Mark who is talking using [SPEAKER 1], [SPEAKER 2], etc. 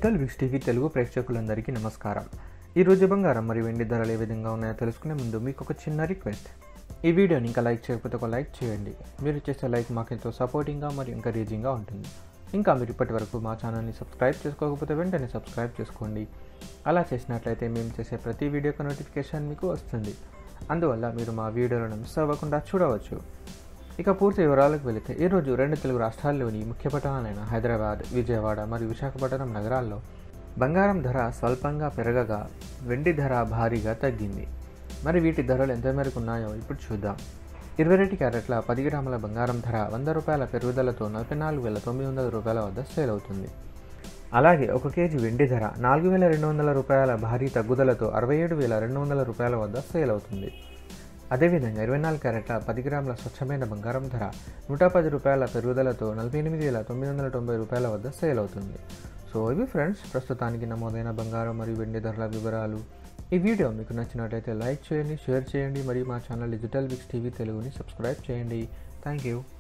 [SPEAKER 1] digital విక్స్ TV Telugu ప్రేక్షకులందరికీ నమస్కారం ఈరోజు బంగారం మరియు వెండి ధరలు ఏ విధంగా ఉన్నాయో తెలుసుకునే ముందు మీకు ఒక చిన్న రిక్వెస్ట్ ఈ వీడియోని ఇంకా లైక్ చేయకపోతే ఒక లైక్ చేయండి మీరు చేసే లైక్ మాకు ఎంతో సపోర్టింగ్గా మరియు ఎంకరేజింగ్గా ఉంటుంది ఇంకా మీరు ఇప్పటి వరకు మా ఛానల్ని సబ్స్క్రైబ్ చేసుకోకపోతే వెంటనే సబ్స్క్రైబ్ చేసుకోండి అలా చేసినట్లయితే మేము చేసే ప్రతి వీడియోకి నోటిఫికేషన్ మీకు వస్తుంది అందువల్ల మీరు మా వీడియోలను మిస్ అవ్వకుండా చూడవచ్చు ఇక పూర్తి వివరాలకు వెళితే ఈరోజు రెండు తెలుగు రాష్ట్రాల్లోని ముఖ్య పట్టణాలైన హైదరాబాద్ విజయవాడ మరియు విశాఖపట్నం నగరాల్లో బంగారం ధర స్వల్పంగా పెరగగా వెండి ధర భారీగా తగ్గింది మరి వీటి ధరలు ఎంత మేరకు ఉన్నాయో ఇప్పుడు చూద్దాం ఇరవై రెండు క్యారెట్ల పది గ్రాముల బంగారం ధర వంద రూపాయల పెరుగుదలతో నలభై నాలుగు వేల తొమ్మిది వందల రూపాయల వద్ద సేల్ అవుతుంది అలాగే ఒక కేజీ వెండి ధర నాలుగు వేల రెండు వందల రూపాయల భారీ తగ్గుదలతో అరవై ఏడు వేల రెండు వందల రూపాయల వద్ద సేల్ అవుతుంది అదేవిధంగా ఇరవై నాలుగు క్యారెట్ల పది గ్రాముల స్వచ్ఛమైన బంగారం ధర నూట పది రూపాయల పెరుగుదలతో నలభై ఎనిమిది వేల తొమ్మిది వందల తొంభై రూపాయల వద్ద సేల్ అవుతుంది సో ఇవి ఫ్రెండ్స్ ప్రస్తుతానికి నమోదైన బంగారం మరియు వెండి ధరల వివరాలు ఈ వీడియో మీకు నచ్చినట్టయితే లైక్ చేయండి షేర్ చేయండి మరియు మా ఛానల్ డిజిటల్ విక్స్ టీవీ తెలుగుని సబ్స్క్రైబ్ చేయండి థ్యాంక్ యూ